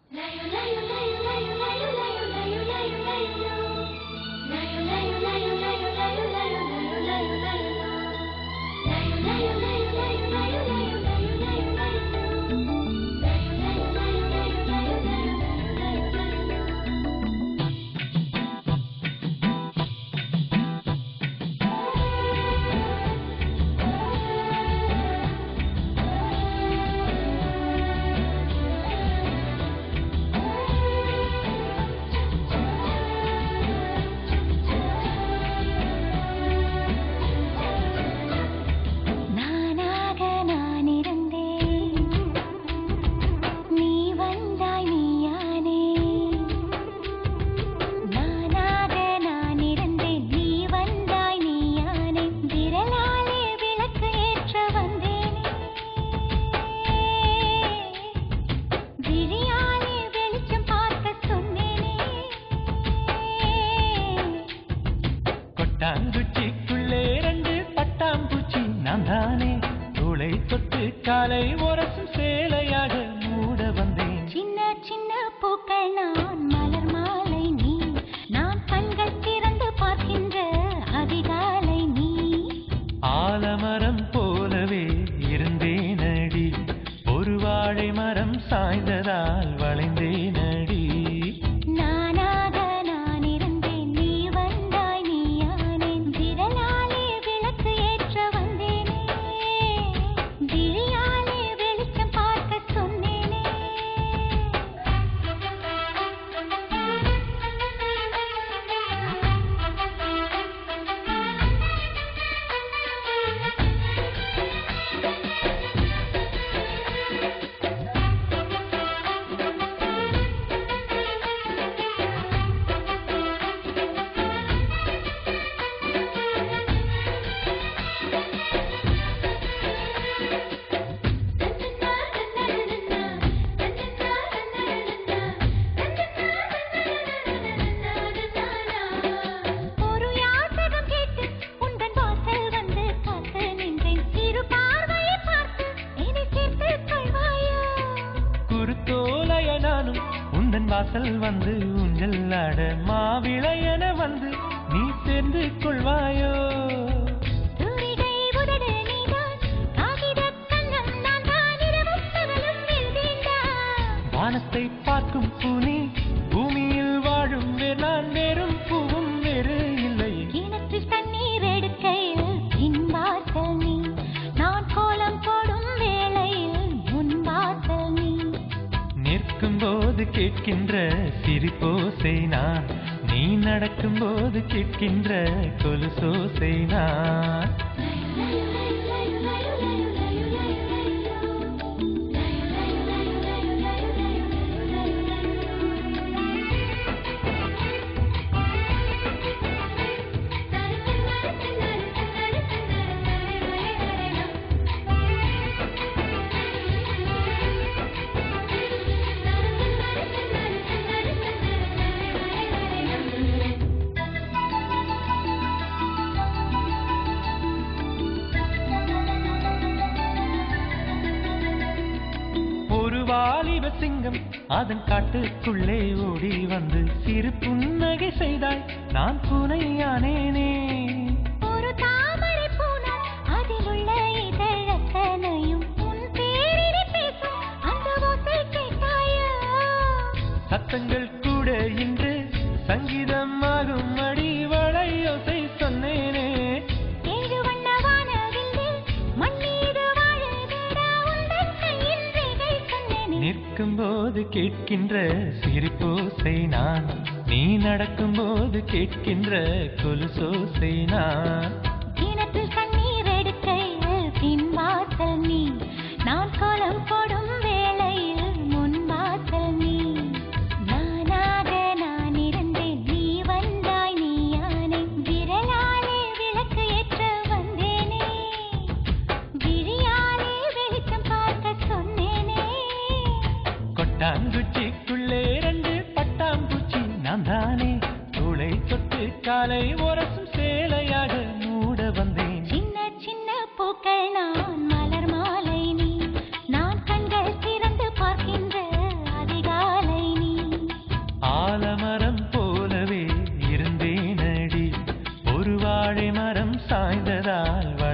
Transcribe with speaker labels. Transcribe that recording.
Speaker 1: நானாக நான் இருந்தேன் நீ வந்தாய் நீயானே நானாக நான் இருந்தேன் நீ வந்தாய் நீயானே விரலாலே விளக்கு ஏற்ற வந்தேனே விழியாலே வெளிச்சம் பார்க்க சொன்னேனே
Speaker 2: கொட்டாங்குச்சிக்குள்ளே ரெண்டு பட்டாம்பூச்சி நான் தானே தோளை தொட்டு காலை உரசும் சேலையாக மூட வந்தேன்
Speaker 1: சின்ன சின்ன பூக்கள் நான் மலர் மாலை நீ நான் கண்கள் திறந்து பார்க்கின்ற அதிகாலை நீ
Speaker 2: ஆலமரம் போலவே இருந்தேனடி ஒரு வாழை மரம் சாய்ந்ததால் வளைந்தேனடி
Speaker 1: நானாக நான் இருந்தேன் நீ வந்தாய் நீயானேன் விரலாலே விளக்கு ஏற்ற வந்தேனே விழியாலே வெளிச்சம் பார்க்க சொன்னேனே ஒரு யாசகம் கேட்டு உந்தன் வாசல் வந்து காத்து நின்றேன் சிறு பார்வையை பார்த்து என்னை சேர்த்துக் கொள்வாயோ
Speaker 2: குருத்தோலைய நானும் உந்தன் வாசல் வந்து ஊஞ்சல் ஆட மாவிளையன வந்து நீ சேர்ந்து கொள்வாயோ
Speaker 1: தூரிகை உதடு நீதான் காகிதக் கன்னம் நான் தான் இரவும் பகலும் எழுதினான்
Speaker 2: வானத்தை பார்க்கும் பூனி பூமியில் வாழும் வேர் நான் வேறும் பூவும் வேறு இல்லை
Speaker 1: கிணற்றில் தண்ணீர் எடுக்கையில் பின்வாசல் நீ நான் கோலம் போடும் வேளையில் முன்வாசல் நீ
Speaker 2: நிற்கும் போது கேட்கின்ற சிரிப்போசை நான் நீ நடக்கும் போது கேட்கின்ற கொலுசோசை நான் ஒரு வாலிப சிங்கம் அதன் காட்டுக்குள்ளே ஓடி வந்து சிறு புன்னகை செய்தாய் நான் பூனையானேனே
Speaker 1: ஒரு தாமரை பூனால் அதில் உள்ள இதழத்தனையும் உன் பேரினை பேசும் அந்த ஓசை கேட்டாயோ
Speaker 2: சத்தங்கள் கூட இன்று சங்கீதம் ஆகும் அடி வளையோசை சொன்னேனே
Speaker 1: ஏழு வண்ண வானவில்லில் மண்ணீது வாழுதடா உந்தன் கையில் ரேகை சொன்னேனே
Speaker 2: நிற்கும் போது கேட்கின்ற சிரிப்போசை நான் நீ நடக்கும் போது கேட்கின்ற கொலுசோசை நான்
Speaker 1: கிணற்றில் தண்ணீர் எடுக்கையில் பின்வாசல் நீ நான் கோலம் போடும் வேளையில் முன்வாசல் நீ நானாக நான் இருந்தேன் நீ வந்தாய் நீயானே விரலாலே விளக்கு ஏற்ற வந்தேனே விழியாலே வெளிச்சம் பார்க்க சொன்னேனே
Speaker 2: கொட்டாங்குச்சிக்குள்ளே ரெண்டு பட்டாம்பூச்சி நான் தானே தோளை தொட்டு காலை உரசும் சேலையாக மூட வந்தேன்
Speaker 1: சின்ன சின்ன பூக்கள் நான் மலர் மாலை நீ நான் கண்கள் திறந்து பார்க்கின்ற அதிகாலை
Speaker 2: சாய்ந்ததால்